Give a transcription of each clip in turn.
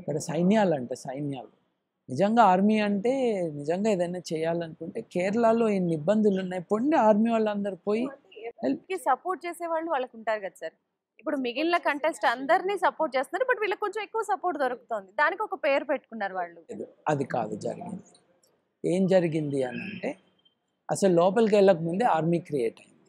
ఇక్కడ సైన్యాలు అంటే సైన్యాలు నిజంగా ఆర్మీ అంటే నిజంగా ఏదైనా చేయాలనుకుంటే కేరళలో ఎన్ని ఇబ్బందులు ఉన్నాయి పొండి ఆర్మీ వాళ్ళందరూ పోయి కి సపోర్ట్ చేసే వాళ్ళు వాళ్ళకు ఉంటారు కదా సార్ ఇప్పుడు మిగిలిన కంటెస్ట్ అందరినీ సపోర్ట్ చేస్తున్నారు బట్ వీళ్ళకి కొంచెం ఎక్కువ సపోర్ట్ దొరుకుతుంది దానికి ఒక పేరు పెట్టుకున్నారు వాళ్ళు లేదు అది కాదు జరిగింది ఏం జరిగింది అని అంటే అసలు లోపలికి వెళ్ళక ముందే ఆర్మీ క్రియేట్ అయింది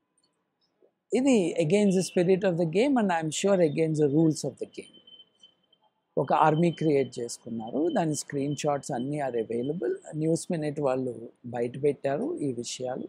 ఇది against the spirit of the game and I'm sure against the rules of the game ఒక ఆర్మీ క్రియేట్ చేసుకున్నారు దాని స్క్రీన్ షాట్స్ అన్నీ ఆర్ అవైలబుల్ న్యూస్ మినిట్ వాళ్ళు బయట పెట్టారు ఈ విషయాలు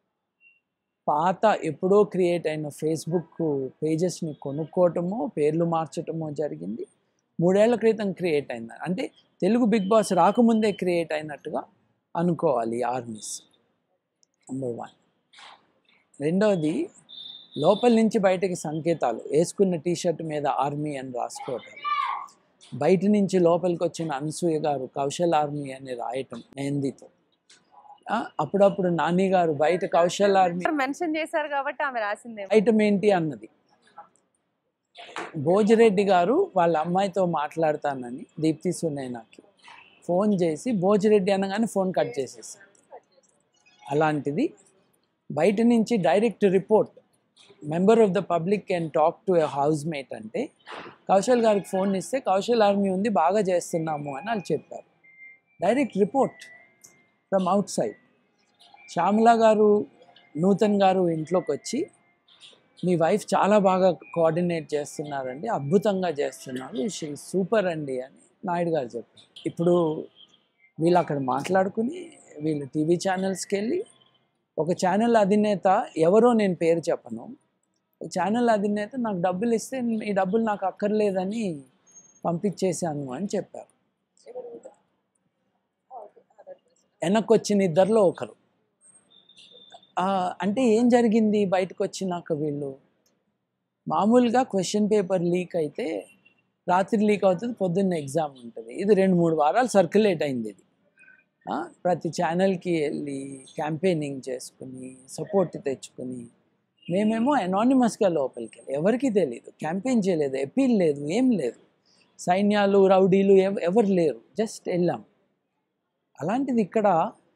పాత ఎప్పుడో క్రియేట్ అయిన ఫేస్బుక్ పేజెస్ని కొనుక్కోవటమో పేర్లు మార్చటమో జరిగింది మూడేళ్ల క్రితం క్రియేట్ అయింది అంటే తెలుగు బిగ్ బాస్ రాకముందే క్రియేట్ అయినట్టుగా అనుకోవాలి ఆర్మీస్ నెంబర్ వన్ రెండవది లోపల నుంచి బయటకి సంకేతాలు వేసుకున్న టీషర్ట్ మీద ఆర్మీ అని రాసుకోవటం బయట నుంచి లోపలికి వచ్చిన అనసూయ గారు కౌశల్ ఆర్మీ అని రాయటం మెహందీతో ఆ, అప్పుడప్పుడు నాని గారు బయట కౌశల్ ఆర్మీ మెన్షన్ చేశారు కాబట్టి ఆమె రాసిందే ఐటమ్ ఏంటి అన్నది భోజిరెడ్డి గారు వాళ్ళ అమ్మాయితో మాట్లాడతానని దీప్తి సునైనాకి ఫోన్ చేసి భోజిరెడ్డి అనగానే ఫోన్ కట్ చేసేసారు అలాంటిది బయట నుంచి direct report member of the public can talk to a housemate అంటే కౌశల్ గారికి ఫోన్ ఇస్తే కౌశల్ ఆర్మీ ఉంది బాగా చేస్తున్నాము అని వాళ్ళు చెప్పారు direct report from outside Shyamala garu Nutan గారు ఇంట్లోకి వచ్చి మీ వైఫ్ చాలా బాగా కోఆర్డినేట్ చేస్తున్నారండి అద్భుతంగా చేస్తున్నారు షీ సూపర్ అండి అని నాయుడు గారు చెప్పారు ఇప్పుడు వీళ్ళు అక్కడ మాట్లాడుకుని వీళ్ళు టీవీ ఛానల్స్కి వెళ్ళి ఒక ఛానల్ అధినేత ఎవరో నేను పేరు చెప్పను ఒక ఛానల్ అధినేత నాకు డబ్బులు ఇస్తే ఈ డబ్బులు నాకు అక్కర్లేదని పంపించేశాను అని చెప్పారు వెనక్కి వచ్చిన ఇద్దరిలో ఒకరు ఆ, అంటే ఏం జరిగింది బయటకు వచ్చినాక వీళ్ళు మామూలుగా క్వశ్చన్ పేపర్ లీక్ అయితే రాత్రి లీక్ అవుతుంది పొద్దున్న ఎగ్జామ్ ఉంటుంది ఇది రెండు మూడు వారాలు సర్క్యులేట్ అయింది ఇది ఆ, ప్రతి ఛానల్కి వెళ్ళి క్యాంపెయినింగ్ చేసుకుని సపోర్ట్ తెచ్చుకుని మేమేమో అనానిమస్గా లోపలికి వెళ్ళి ఎవరికీ తెలియదు క్యాంపెయిన్ చేయలేదు అపీల్ లేదు ఏం లేదు సైన్యాలు రౌడీలు ఎవ- ఎవరు లేరు జస్ట్ వెళ్ళాం అలాంటిది ఇక్కడ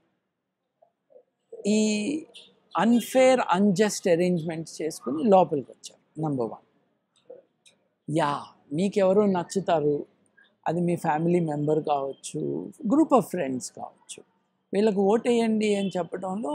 ఈ అన్ఫేర్ అన్జస్ట్ అరేంజ్మెంట్స్ చేసుకుని లోపలికి వచ్చారు నెంబర్ వన్ యా మీకెవరో నచ్చుతారు అది మీ ఫ్యామిలీ మెంబర్ కావచ్చు గ్రూప్ ఆఫ్ ఫ్రెండ్స్ కావచ్చు వీళ్ళకు ఓటేయండి అని చెప్పడంలో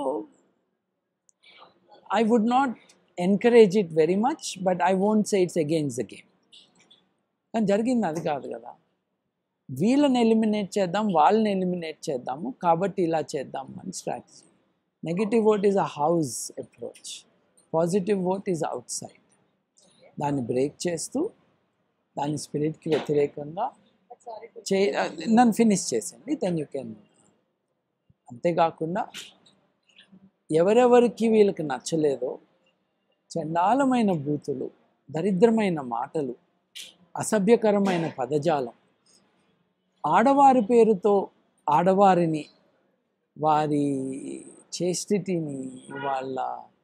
I would not encourage it very much but I won't say it's against the game కానీ జరిగింది అది కాదు కదా వీళ్ళని ఎలిమినేట్ చేద్దాం వాళ్ళని ఎలిమినేట్ చేద్దాము కాబట్టి ఇలా చేద్దాం అని strategy negative vote is a house approach positive vote is outside దాన్ని బ్రేక్ చేస్తూ దాని స్పిరిట్కి వ్యతిరేకంగా చే నన్ను ఫినిష్ చేసేయండి దెన్ యూ కెన్ అంతేకాకుండా ఎవరెవరికి వీళ్ళకి నచ్చలేదో చండాలమైన బూతులు దరిద్రమైన మాటలు అసభ్యకరమైన పదజాలం ఆడవారి పేరుతో ఆడవారిని వారి చేస్టిటీని వాళ్ళ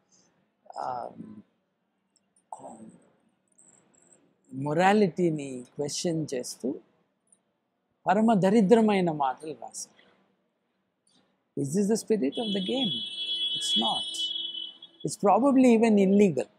మొరాలిటీని క్వశ్చన్ చేస్తూ పరమ దరిద్రమైన మాటలు రాశారు is this the spirit of the game it's not it's probably even illegal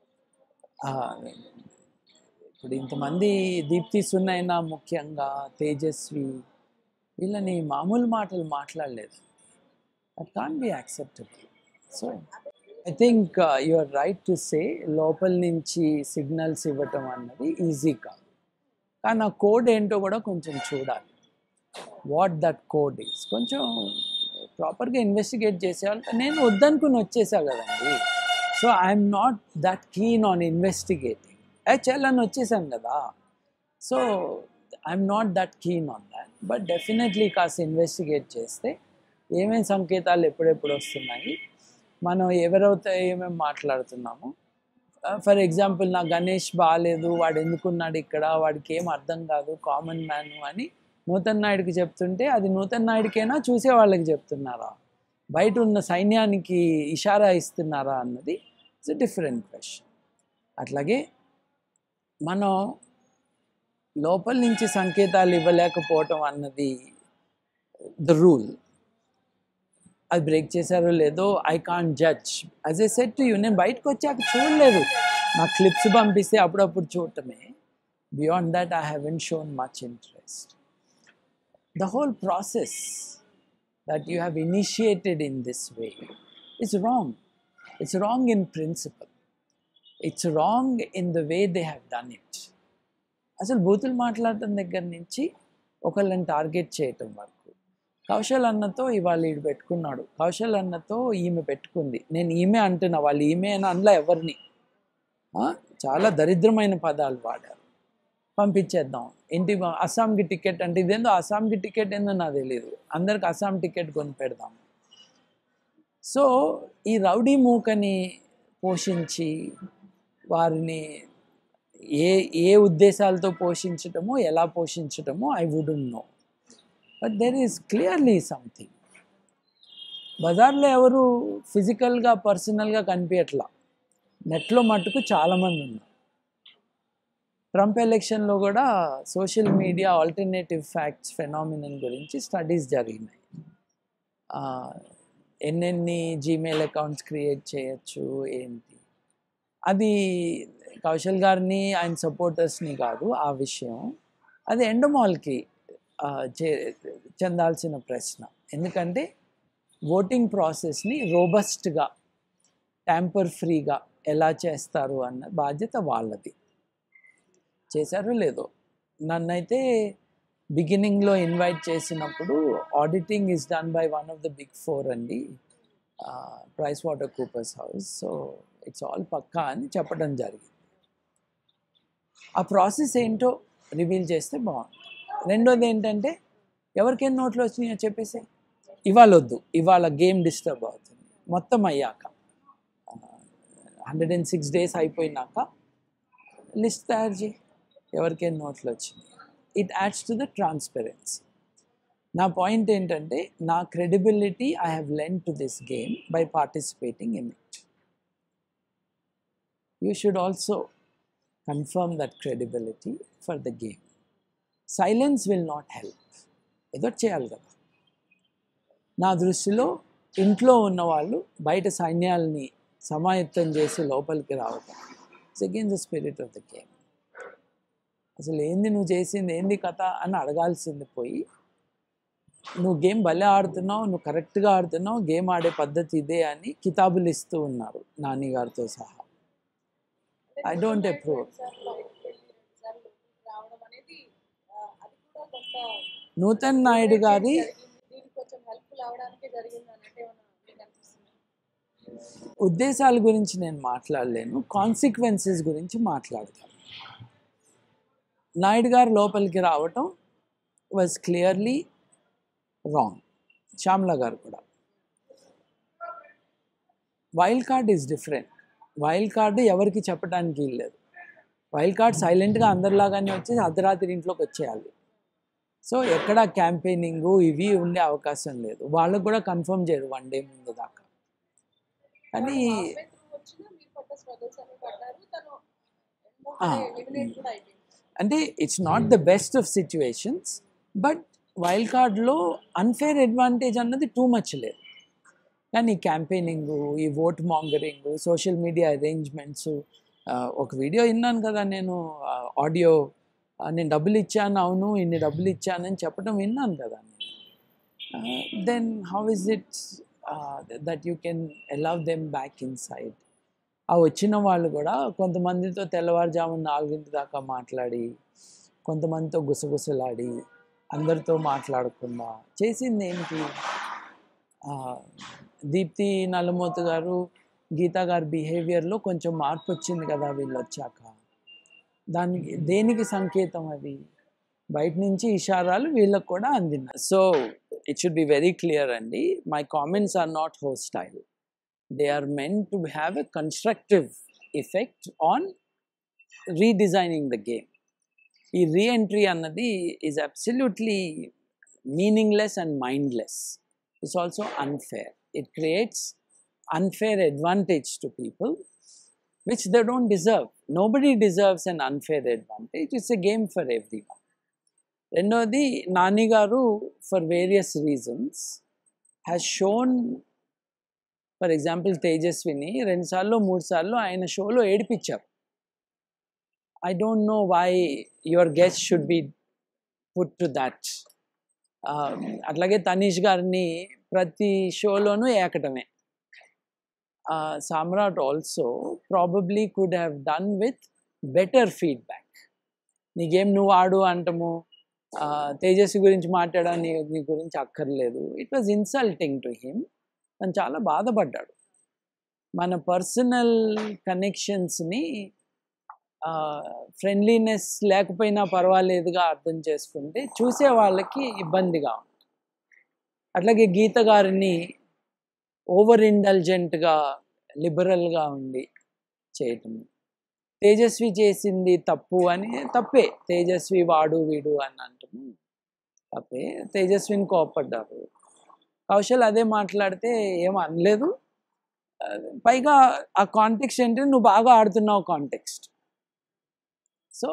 ఇప్పుడు ఇంతమంది దీప్తి సున్నైనా ముఖ్యంగా తేజస్వి వీళ్ళని మామూలు మాటలు మాట్లాడలేదు that can be acceptable so I think you are right to say లోపల నుంచి సిగ్నల్స్ ఇవ్వటం అన్నది ఈజీ కాదు కానీ ఆ కోడ్ ఏంటో కూడా కొంచెం చూడాలి వాట్ దట్ కోడ్ ఈస్ కొంచెం ప్రాపర్గా ఇన్వెస్టిగేట్ చేసేవాళ్ళు నేను వద్దనుకుని వచ్చేసా కదండి so I'm not that keen on investigating చేయాలని వచ్చేసాను కదా so I'm not that keen on that but definitely కాస్త ఇన్వెస్టిగేట్ చేస్తే ఏమేమి సంకేతాలు ఎప్పుడెప్పుడు వస్తున్నాయి మనం ఎవరైతే ఏమేమి మాట్లాడుతున్నాము ఫర్ ఎగ్జాంపుల్ నా గణేష్ బాగాలేదు వాడు ఎందుకున్నాడు ఇక్కడ వాడికి ఏం అర్థం కాదు కామన్ మ్యాన్ అని నూతన్ నాయుడికి చెప్తుంటే అది నూతన్ నాయుడికైనా చూసే వాళ్ళకి చెప్తున్నారా బయట ఉన్న సైన్యానికి ఇషారా ఇస్తున్నారా అన్నది ఇట్స్ డిఫరెంట్ క్వశ్చన్ అట్లాగే మనం లోపల నుంచి సంకేతాలు ఇవ్వలేకపోవటం అన్నది ద రూల్ అది బ్రేక్ చేశారో లేదో I can't judge as a set you నేను బయటకు వచ్చాక చూడలేదు నా క్లిప్స్ పంపిస్తే అప్పుడప్పుడు చూడటమే beyond that I haven't shown much interest the whole process that you have initiated in this way it's wrong it's wrong in principle it's wrong in the way they have done it అసలు బూతులు మాట్లాడటం దగ్గర నుంచి ఒకళ్ళని target చేయటం వరకు కౌశల్ అన్నతో ఇవాళ ఈడు పెట్టుకున్నాడు కౌశల్ అన్నతో ఈమె పెట్టుకుంది నేను ఈమె అంటున్నా వాళ్ళు ఈమె అని అనలా ఎవరిని ఆ, చాలా దరిద్రమైన పదాలు వాడారు పంపించేద్దాం ఇంటి అస్సాంకి టికెట్ అంటే ఇదేందో అస్సాంకి టికెట్ ఏందో నాకు తెలియదు అందరికి అస్సాం టికెట్ కొని పెడదాం సో ఈ రౌడీ మూకని పోషించి వారిని ఏ ఏ ఉద్దేశాలతో పోషించటమో ఎలా పోషించటమో I would know but there is clearly something బజార్లో ఎవరు ఫిజికల్గా పర్సనల్గా కనిపించట్లా నెట్లో మట్టుకు చాలామంది ఉన్నారు ట్రంప్ ఎలక్షన్లో కూడా social media alternative facts phenomenon గురించి స్టడీస్ జరిగినాయి ఆ, ఎన్నెన్ని జీమెయిల్ అకౌంట్స్ క్రియేట్ చేయొచ్చు ఏంటి అది కౌశల్ గారిని ఆయన సపోర్టర్స్ని కాదు ఆ విషయం అది ఎండమాల్కి ఆ, చే చెందాల్సిన ప్రశ్న ఎందుకంటే ఓటింగ్ ప్రాసెస్ని రోబస్ట్గా ట్యాంపర్ ఫ్రీగా ఎలా చేస్తారు అన్న బాధ్యత వాళ్ళది చేశారో లేదో నన్నైతే బిగినింగ్లో ఇన్వైట్ చేసినప్పుడు auditing is done by one of the big four అండి Price Water Coopers House so it's all పక్కా అని చెప్పడం జరిగింది ఆ ప్రాసెస్ ఏంటో రివీల్ చేస్తే బాగుంది రెండోది ఏంటంటే ఎవరికైనా నోట్లు వచ్చినాయో చెప్పేసి ఇవాళ వద్దు ఇవాళ గేమ్ డిస్టర్బ్ అవుతుంది మొత్తం అయ్యాక హండ్రెడ్ అండ్ సిక్స్ డేస్ అయిపోయినాక లిస్ట్ తయారు చేయి ఎవరికైనా నోట్లు వచ్చినాయి it adds to the transparency నా పాయింట్ ఏంటంటే నా credibility I have learn to this game by participating in it you should also confirm that credibility for the game silence will not help ఏదో చేయాలి కదా నా దృష్టిలో ఇంట్లో ఉన్నవాళ్ళు బయట సైన్యాల్ని సమాయత్తం చేసి లోపలికి రావటం second the spirit of the game అసలు ఏంది నువ్వు చేసింది ఏంది కథ అని అడగాల్సింది పోయి నువ్వు గేమ్ భలే ఆడుతున్నావు నువ్వు కరెక్ట్గా ఆడుతున్నావు గేమ్ ఆడే పద్ధతి ఇదే అని కితాబులు ఇస్తూ ఉన్నారు నాని గారితో సహా I don't approve. రావడం అనేది ఆ, అది కూడా కొంత నూతన్ నాయుడు గారి దీనికి కొంచెం హెల్ప్ఫుల్ అవడానికే జరిగింది అన్నట్టు ఏమన్నా మీకు అనిపిస్తుంది ఉద్దేశాల గురించి నేను మాట్లాడలేను కాన్సిక్వెన్సెస్ గురించి మాట్లాడతాను నాయుడు గారు లోపలికి రావటం was clearly wrong Shyamala garu కూడా wild card is different wild card ఎవరికి చెప్పడానికి లేదు వైల్డ్ కార్డ్ సైలెంట్గా అందరిలాగానే వచ్చేసి అర్ధరాత్రి ఇంట్లోకి వచ్చేయాలి సో ఎక్కడ క్యాంపెయినింగ్ ఇవి ఉండే అవకాశం లేదు వాళ్ళకు కూడా కన్ఫర్మ్ చేయరు వన్ డే ముందు దాకా కానీ వచ్చినా మీరు పడ్డ స్ట్రగుల్స్ అన్ని పడ్డారు తను ఆ. ఎలిమినేట్ కూడా అయిపోయింది అంటే it's not the best of situations but wild కార్డ్లో అన్ఫేర్ అడ్వాంటేజ్ అన్నది టూ మచ్ లేదు కానీ క్యాంపెయినింగ్ ఈ vote mongering social media arrangements ఒక వీడియో విన్నాను కదా నేను ఆడియో నేను డబ్బులు ఇచ్చాను అవును ఇన్ని డబ్బులు ఇచ్చానని చెప్పడం విన్నాను కదా నేను then how is it that you can allow them back inside ఆ వచ్చిన వాళ్ళు కూడా కొంతమందితో తెల్లవారుజామున నాలుగింటి దాకా మాట్లాడి కొంతమందితో గుసగుసలాడి అందరితో మాట్లాడకుండా చేసింది ఏంటి ఆ, దీప్తి నల్లమోతు గారు గీతా గారి బిహేవియర్లో కొంచెం మార్పు వచ్చింది కదా వీళ్ళు వచ్చాక దానికి దేనికి సంకేతం అది బయట నుంచి ఇషారాలు వీళ్ళకు కూడా అందినాయి so it should be very clear అండి my comments are not hostile they are meant to have a constructive effect on redesigning the game. ఈ రీఎంట్రీ అన్నది is absolutely meaningless and mindless it's also unfair it creates unfair advantage to people which they don't deserve. Nobody deserves an unfair advantage. It's a game for everyone. రెండోది Nani garu for various reasons has shown for example Tejaswini రెండుసార్లు మూడు సార్లు ఆయన షోలో ఏడిపించారు I don't know why your guest should be put to that అట్లాగే తనీష్ గారిని ప్రతి షోలోనూ ఏకటమే Samrat also probably could have done with better feedback నీ గేమ్ నువ్వు ఆడు అంటము తేజస్వి గురించి మాట్లాడా నీ నీ గురించి అక్కర్లేదు it was insulting to him తను చాలా బాధపడ్డాడు మన పర్సనల్ కనెక్షన్స్ని ఫ్రెండ్లీనెస్ లేకపోయినా పర్వాలేదుగా అర్థం చేసుకుంటే చూసే వాళ్ళకి ఇబ్బందిగా ఉంది అట్లాగే గీత గారిని ఓవర్ ఇంటెలిజెంట్గా లిబరల్గా ఉండి చేయటం తేజస్వి చేసింది తప్పు అని తప్పే తేజస్వి వాడు వీడు అని అంటాము తప్పే తేజస్విని కోపడ్డారు కౌశల్ అదే మాట్లాడితే ఏం అనలేదు పైగా ఆ కాంటెక్స్ట్ ఏంటంటే నువ్వు బాగా ఆడుతున్నావు context so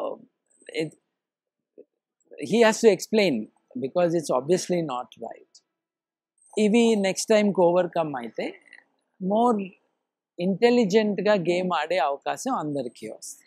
he has to explain because it's obviously not right ఇవి నెక్స్ట్ టైంకి ఓవర్కమ్ అయితే మోర్ ఇంటెలిజెంట్గా గేమ్ ఆడే అవకాశం అందరికీ వస్తుంది